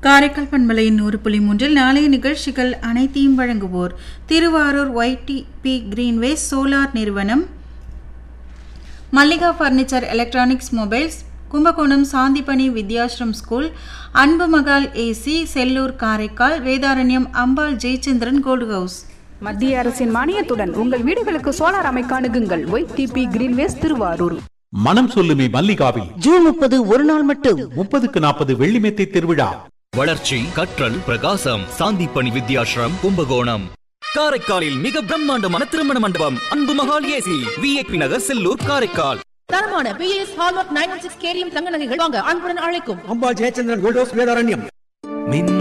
காரைக்கால் பண்பலையின் நூறு புள்ளி மூன்றில் நாளைய நிகழ்ச்சிகள் அனைத்தையும் வழங்குவோர் திருவாரூர் ஒய்டிபி கிரீன்வேஸ் சோலார் நிறுவனம் Mallika furniture electronics mobiles Kumbakonam Sandipani Vidyashram school Anbu Mahal A C Sellur Karaikal Vedaranyam Ambal Jayachandran gold house மத்திய அரசின் மானியத்துடன் உங்கள் வீடுகளுக்கு சோலார் அமைக்க அணுகுங்கள் ஒய் டிபி கிரீன்வேஸ் திருவாரூர் மனம் சொல்லுமே மல்லிகாவில் ஜூன் முப்பது ஒரு நாள் மட்டும் முப்பதுக்கு நாற்பது வெள்ளிமெத்தை திருவிழா வளர்ச்சி கற்றல் பிரகாசம் சாந்திப்பணி வித்யாஸ்ரம் கும்பகோணம் காரைக்காலில் மிக பிரம்மாண்டமான திருமண மண்டபம் அன்பு மகால் ஏசி விஐபி நகர் செல்லூர் காரைக்கால் தரமான B S hallmark nine one six கேரியம் தங்க நகைகள் வாங்க அன்புடன் அழைக்கும் அம்பாள் ஜெயச்சந்திரன் கோல்ட் ஹவுஸ் வேதாரண்யம் மின்